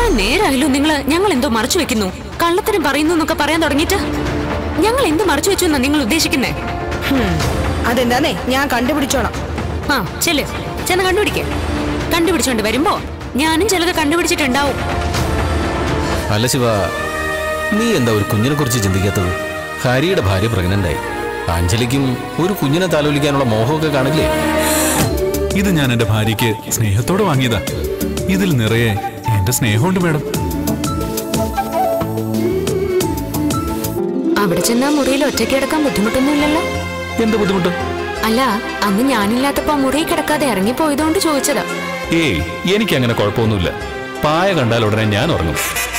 നേരായല്ലോ നിങ്ങള് ഞങ്ങൾ എന്തോ മറച്ചു വെക്കുന്നു കള്ളത്തരം പറയുന്നു എന്നൊക്കെ പറയാൻ തുടങ്ങിയിട്ട് ഞങ്ങൾ എന്ത് മറച്ചു വെച്ചു എന്നാ നിങ്ങൾ ഉദ്ദേശിക്കുന്നേ ഹും, അതെന്താന്നേ ഞാൻ കണ്ടുപിടിച്ചോളാം ആ ചെല്ല് ചെന്ന് കണ്ടുപിടിക്കേ കണ്ടുപിടിച്ചോണ്ട് വരുമ്പോ ഞാനും ചിലത് കണ്ടുപിടിച്ചിട്ടുണ്ടാവും അല്ല ശിവ നീ എന്താ ഒരു കുഞ്ഞിനെ കുറിച്ച് ചിന്തിക്കാത്തത് ഹരിയുടെ ഭാര്യ പ്രഗ്നന്റായി അഞ്ജലിക്കും ഒരു കുഞ്ഞിനെ താലോലിക്കാനുള്ള മോഹമൊക്കെ കാണില്ലേ ഇത് ഞാൻ എന്റെ ഭാര്യയ്ക്ക് സ്നേഹത്തോടെ വാങ്ങിയതാ ഇതിൽ നിറയെ എന്റെ സ്നേഹമുണ്ട് മേഡം അവിടെ ചെന്നാ മുറിയിൽ ഒറ്റയ്ക്ക് കിടക്കാൻ ബുദ്ധിമുട്ടൊന്നുമില്ലല്ലോ എന്താ ബുദ്ധിമുട്ട് അല്ല അന്ന് ഞാനില്ലാത്തപ്പോ മുറിയിൽ കിടക്കാതെ ഇറങ്ങിപ്പോയതുകൊണ്ട് ചോദിച്ചതാ ഏയ് എനിക്ക് അങ്ങനെ കുഴപ്പമൊന്നുമില്ല പായ കണ്ടാൽ ഉടനെ ഞാൻ ഉറങ്ങും